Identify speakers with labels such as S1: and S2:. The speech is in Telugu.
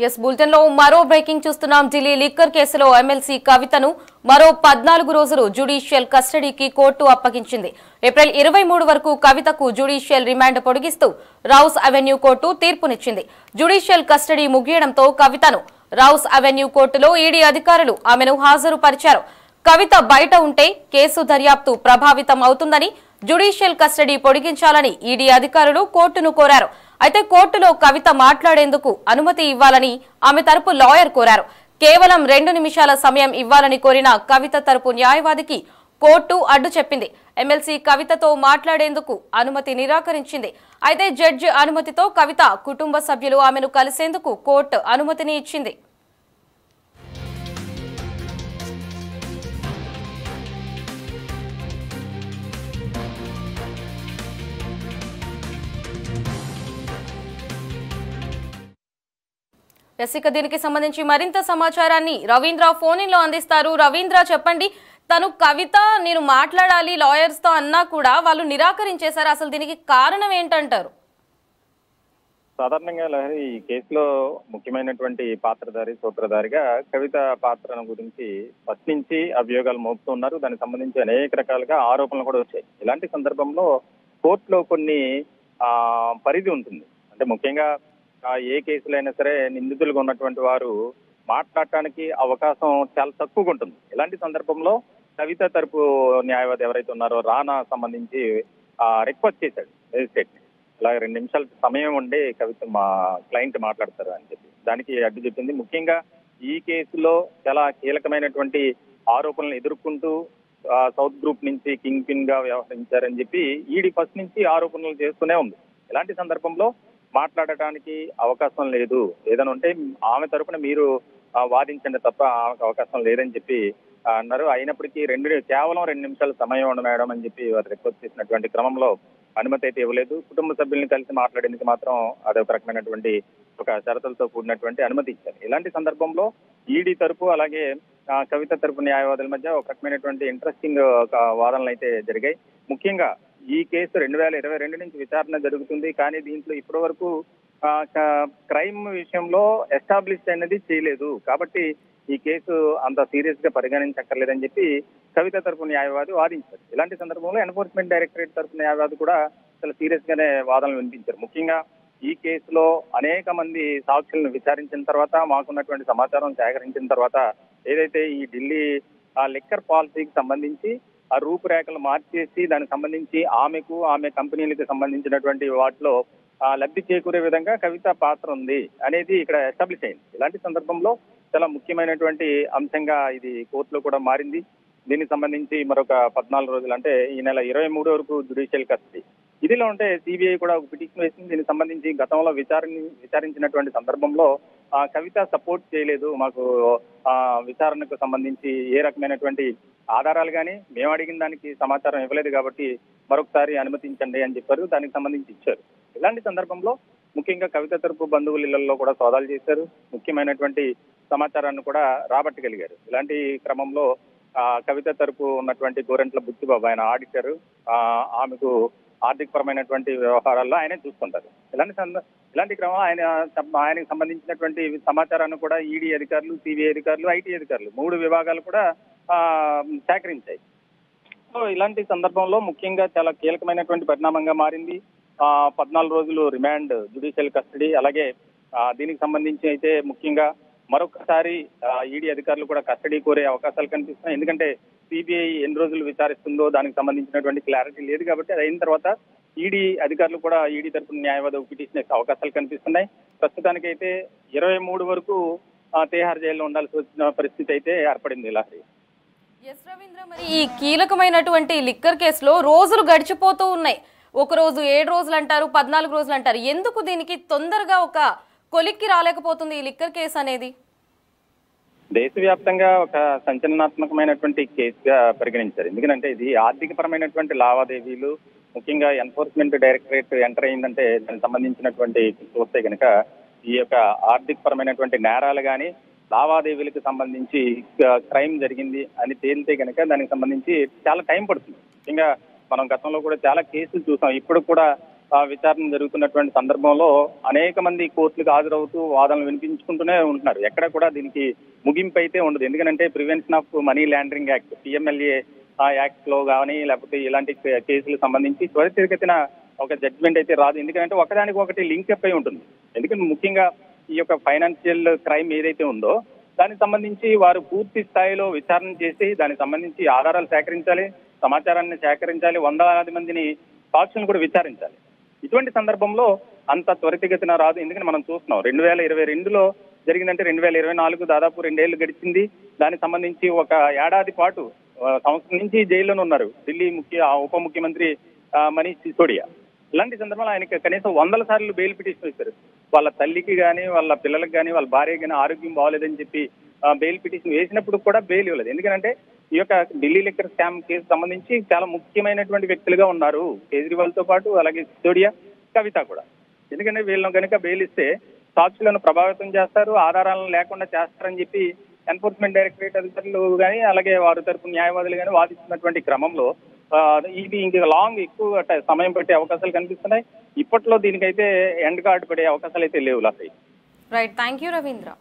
S1: ఎస్ బులెటిన్ లో మరో బ్రేకింగ్ చూస్తున్నాం ఢిల్లీ లిక్కర్ కేసులో ఎమ్మెల్సీ కవితను మరో పద్నాలుగు రోజులు జ్యుడిషియల్ కస్టడీకి కోర్టు అప్పగించింది ఏప్రిల్ ఇరవై మూడు వరకు కవితకు జ్యుడిషియల్ రిమాండ్ పొడిగిస్తూ రౌస్ అవెన్యూ కోర్టు తీర్పునిచ్చింది జ్యుడిషియల్ కస్టడీ ముగియడంతో కవితను రౌస్ అవెన్యూ కోర్టులో ఈడీ అధికారులు ఆమెను హాజరుపరిచారు కవిత బయట ఉంటే కేసు దర్యాప్తు ప్రభావితం అవుతుందని జ్యుడిషియల్ కస్టడీ పొడిగించాలని ఈడీ అధికారులు కోర్టును కోరారు అయితే కోర్టులో కవిత మాట్లాడేందుకు అనుమతి ఇవ్వాలని ఆమె తరపు లాయర్ కోరారు కేవలం రెండు నిమిషాల సమయం ఇవ్వాలని కోరిన కవిత తరపు న్యాయవాదికి కోర్టు అడ్డు చెప్పింది ఎమ్మెల్సీ కవితతో మాట్లాడేందుకు అనుమతి నిరాకరించింది అయితే జడ్జి అనుమతితో కవిత కుటుంబ సభ్యులు ఆమెను కలిసేందుకు కోర్టు అనుమతిని ఇచ్చింది ఎస్ ఇక దీనికి సంబంధించి మరింత సమాచారాన్ని రవీంద్ర ఫోన్ ఇన్ లో అందిస్తారు రవీంద్ర చెప్పండి తను కవిత నేను మాట్లాడాలి లాయర్స్ తో అన్నా కూడా వాళ్ళు నిరాకరించేశారు అసలు దీనికి కారణం ఏంటంటారు
S2: సాధారణంగా లహరి ఈ కేసులో ముఖ్యమైనటువంటి పాత్రధారి సూత్రధారిగా కవిత పాత్రను గురించి ఫస్ట్ నుంచి అభియోగాలు మోపుతున్నారు దానికి సంబంధించి అనేక రకాలుగా ఆరోపణలు కూడా వచ్చాయి ఇలాంటి సందర్భంలో కోర్టులో కొన్ని ఆ పరిధి ఉంటుంది అంటే ముఖ్యంగా ఆ, ఏ కేసులైనా సరే నిందితులుగా ఉన్నటువంటి వారు మాట్లాడటానికి అవకాశం చాలా తక్కువగా ఉంటుంది ఇలాంటి సందర్భంలో కవిత తరపు న్యాయవాది ఎవరైతే ఉన్నారో రానా సంబంధించి రిక్వెస్ట్ చేశాడు మేజిస్ట్రేట్ అలాగే రెండు నిమిషాల సమయం ఉండి కవిత మా క్లయింట్ మాట్లాడతారు అని చెప్పి దానికి అడ్డు చెప్పింది ముఖ్యంగా ఈ కేసులో చాలా కీలకమైనటువంటి ఆరోపణలు ఎదుర్కొంటూ ఆ, సౌత్ గ్రూప్ నుంచి కింగ్ పిన్ గా వ్యవహరించారని చెప్పి ఈడీ ఫస్ట్ నుంచి ఆరోపణలు చేస్తూనే ఉంది ఇలాంటి సందర్భంలో మాట్లాడటానికి అవకాశం లేదు ఏదైనా ఉంటే ఆమె తరపున మీరు ఆ, వాదించండి తప్ప ఆమెకు అవకాశం లేదని చెప్పి ఆ, అన్నారు అయినప్పటికీ రెండు కేవలం రెండు నిమిషాల సమయం ఉండ మేడం అని చెప్పి వారు రిక్వెస్ట్ చేసినటువంటి క్రమంలో అనుమతి అయితే ఇవ్వలేదు కుటుంబ సభ్యుల్ని కలిసి మాట్లాడేందుకు మాత్రం అదొక రకమైనటువంటి ఒక షరతులతో కూడినటువంటి అనుమతి ఇచ్చారు ఇలాంటి సందర్భంలో ఈడీ తరపు అలాగే ఆ, కవిత తరపు న్యాయవాదుల మధ్య ఒక రకమైనటువంటి ఇంట్రెస్టింగ్ ఒక వాదనలు అయితే జరిగాయి ముఖ్యంగా ఈ కేసు రెండు వేల ఇరవై రెండు నుంచి విచారణ జరుగుతుంది కానీ దీంట్లో ఇప్పటి వరకు క్రైమ్ విషయంలో ఎస్టాబ్లిష్ అనేది చేయలేదు కాబట్టి ఈ కేసు అంత సీరియస్ గా పరిగణించక్కర్లేదని చెప్పి కవిత తరపు న్యాయవాది వాదించారు ఇలాంటి సందర్భంలో ఎన్ఫోర్స్మెంట్ డైరెక్టరేట్ తరపు న్యాయవాది కూడా చాలా సీరియస్ గానే వాదనలు వినిపించారు ముఖ్యంగా ఈ కేసులో అనేక మంది సాక్షులను విచారించిన తర్వాత మాకున్నటువంటి సమాచారం సేకరించిన తర్వాత ఏదైతే ఈ ఢిల్లీ ఆ లిక్కర్ పాలసీకి సంబంధించి ఆ రూపురేఖలు మార్చేసి దానికి సంబంధించి ఆమెకు ఆమె కంపెనీలకు సంబంధించినటువంటి వాటిలో ఆ, లబ్ధి చేకూరే విధంగా కవిత పాత్ర ఉంది అనేది ఇక్కడ ఎస్టాబ్లిష్ అయింది ఇలాంటి సందర్భంలో చాలా ముఖ్యమైనటువంటి అంశంగా ఇది కోర్టులో కూడా మారింది దీనికి సంబంధించి మరొక పద్నాలుగు రోజులు అంటే ఈ నెల ఇరవై మూడు వరకు జుడిషియల్ కస్టడీ ఇదిలో ఉంటే సిబిఐ కూడా ఒక పిటిషన్ వేసింది దీనికి సంబంధించి గతంలో విచారణ విచారించినటువంటి సందర్భంలో ఆ, కవిత సపోర్ట్ చేయలేదు మాకు ఆ, విచారణకు సంబంధించి ఏ రకమైనటువంటి ఆధారాలు కానీ మేము అడిగిన దానికి సమాచారం ఇవ్వలేదు కాబట్టి మరొకసారి అనుమతించండి అని చెప్పారు దానికి సంబంధించి ఇచ్చారు ఇలాంటి సందర్భంలో ముఖ్యంగా కవిత తరపు బంధువుల ఇళ్లలో కూడా సోదాలు చేశారు ముఖ్యమైనటువంటి సమాచారాన్ని కూడా రాబట్టగలిగారు ఇలాంటి క్రమంలో ఆ, కవిత తరపు ఉన్నటువంటి గోరెంట్ల బుచ్చిబాబు ఆయన ఆడిటర్ ఆ, ఆమెకు ఆర్థిక పరమైనటువంటి వ్యవహారాల్లో ఆయనే చూసుకుంటారు ఇలాంటి సంద- ఇలాంటి క్రమం ఆయన సం- ఆయనకు సంబంధించినటువంటి సమాచారాన్ని కూడా ఈడీ అధికారులు సిబిఐ అధికారులు ఐటీ అధికారులు మూడు విభాగాలు కూడా ఆ, సేకరించాయి సో ఇలాంటి సందర్భంలో ముఖ్యంగా చాలా కీలకమైనటువంటి పరిణామంగా మారింది ఆ పద్నాలుగు రోజులు రిమాండ్ జుడిషియల్ కస్టడీ అలాగే ఆ, దీనికి సంబంధించి అయితే ముఖ్యంగా మరొకసారి ఈడీ అధికారులు కూడా కస్టడీ కోరే అవకాశాలు కనిపిస్తున్నాయి ఎందుకంటే సిబిఐ ఎన్ని రోజులు విచారిస్తుందో దానికి సంబంధించినటువంటి క్లారిటీ లేదు కాబట్టి అది అయిన తర్వాత ఈడీ అధికారులు కూడా ఈడీ తరపున న్యాయవాద పిటిషన్ వేసే అవకాశాలు కనిపిస్తున్నాయి ప్రస్తుతానికైతే ఇరవై మూడు వరకు ఆ, తిహార్ జైల్లో ఉండాల్సి వచ్చిన పరిస్థితి అయితే ఏర్పడింది ఇలా
S1: ఎస్ రవీంద్ర మరి ఈ కీలకమైనటువంటి లిక్కర్ కేసులో రోజులు గడిచిపోతూ ఉన్నాయి ఒక రోజు ఏడు రోజులు అంటారు పద్నాలుగు రోజులు అంటారు ఎందుకు దీనికి తొందరగా ఒక కొలిక్కి రాలేకపోతుంది ఈ లిక్కర్ కేసు అనేది
S2: దేశవ్యాప్తంగా ఒక సంచలనాత్మకమైనటువంటి కేసుగా పరిగణించారు ఎందుకంటే ఇది ఆర్థిక పరమైనటువంటి లావాదేవీలు ముఖ్యంగా ఎన్ఫోర్స్మెంట్ డైరెక్టరేట్ ఎంటర్ అయిందంటే దానికి సంబంధించినటువంటి చూస్తే కనుక ఈ యొక్క ఆర్థిక పరమైనటువంటి నేరాలు కానీ లావాదేవీలకు సంబంధించి క్రైమ్ జరిగింది అని తేలితే కనుక దానికి సంబంధించి చాలా టైం పడుతుంది ముఖ్యంగా మనం గతంలో కూడా చాలా కేసులు చూసాం ఇప్పుడు కూడా ఆ, విచారణ జరుగుతున్నటువంటి సందర్భంలో అనేక మంది కోర్టులకు హాజరవుతూ వాదనలు వినిపించుకుంటూనే ఉంటున్నారు ఎక్కడ కూడా దీనికి ముగింపు అయితే ఉండదు ఎందుకంటే prevention of money laundering act PMLA ఆ యాక్ట్ లో కానీ లేకపోతే ఇలాంటి కే- కేసులకు సంబంధించి త్వరితగతిన ఒక జడ్జిమెంట్ అయితే రాదు ఎందుకంటే ఒకదానికి ఒకటి లింక్ అప్ అయి ఉంటుంది ఎందుకంటే ముఖ్యంగా ఈ యొక్క ఫైనాన్షియల్ క్రైమ్ ఏదైతే ఉందో దానికి సంబంధించి వారు పూర్తి స్థాయిలో విచారణ చేసి దానికి సంబంధించి ఆధారాలు సేకరించాలి సమాచారాన్ని సేకరించాలి వందలాది మందిని సాక్షులను కూడా విచారించాలి ఇటువంటి సందర్భంలో అంత త్వరితగతిన రాదు ఎందుకంటే మనం చూస్తున్నాం రెండు వేల ఇరవై రెండులో జరిగిందంటే రెండు వేల ఇరవై నాలుగు దాదాపు రెండేళ్లు గడిచింది దానికి సంబంధించి ఒక ఏడాది పాటు ఆ, సంవత్సరం నుంచి జైల్లోనే ఉన్నారు ఢిల్లీ ముఖ్య ఆ ఉప ముఖ్యమంత్రి ఆ, మనీష్ సిసోడియా ఇలాంటి సందర్భంలో ఆయనకి కనీసం వందల సార్లు బెయిల్ పిటిషన్ ఇస్తారు వాళ్ళ తల్లికి కానీ వాళ్ళ పిల్లలకి కానీ వాళ్ళ భార్యకి కానీ ఆరోగ్యం బాగోలేదని చెప్పి ఆ, బెయిల్ పిటిషన్ వేసినప్పుడు కూడా బెయిల్ ఇవ్వలేదు ఎందుకంటే ఈ యొక్క ఢిల్లీ లిక్కర్ స్కామ్ కేసు సంబంధించి చాలా ముఖ్యమైనటువంటి వ్యక్తులుగా ఉన్నారు కేజ్రీవాల్ తో పాటు అలాగే సిసోడియా కవిత కూడా ఎందుకంటే వీళ్ళను కనుక బెయిల్ ఇస్తే సాక్షులను ప్రభావితం చేస్తారు ఆధారాలను లేకుండా చేస్తారని చెప్పి ఎన్ఫోర్స్మెంట్ డైరెక్టరేట్ అధికారులు కానీ అలాగే వారి తరపు న్యాయవాదులు కానీ వాదిస్తున్నటువంటి క్రమంలో ఆ, ఇది ఇంక లాంగ్ ఎక్కువ ట- సమయం పట్టే అవకాశాలు కనిపిస్తున్నాయి ఇప్పట్లో దీనికైతే ఎండ్ కార్డు పడే అవకాశాలు అయితే లేవు లసై
S1: రైట్ థ్యాంక్ యూ రవీంద్ర